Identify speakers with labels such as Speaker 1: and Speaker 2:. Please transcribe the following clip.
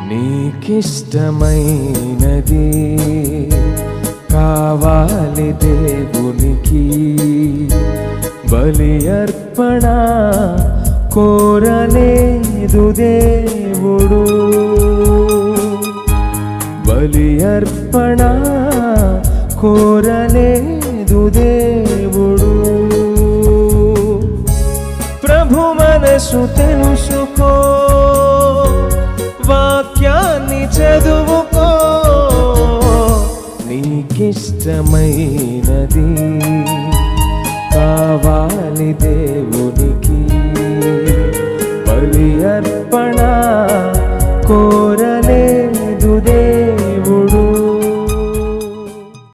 Speaker 1: నీకిష్టమైనది కావాలి దేవునికి బలి అర్పణ కోరలేదు దేవుడు బలి అర్పణ కోరలేదు దేవుడు ప్రభు మనసు తెలుసుకో వాక్యాన్ని చదువుకో నీకిష్టమైనది కావాలి దే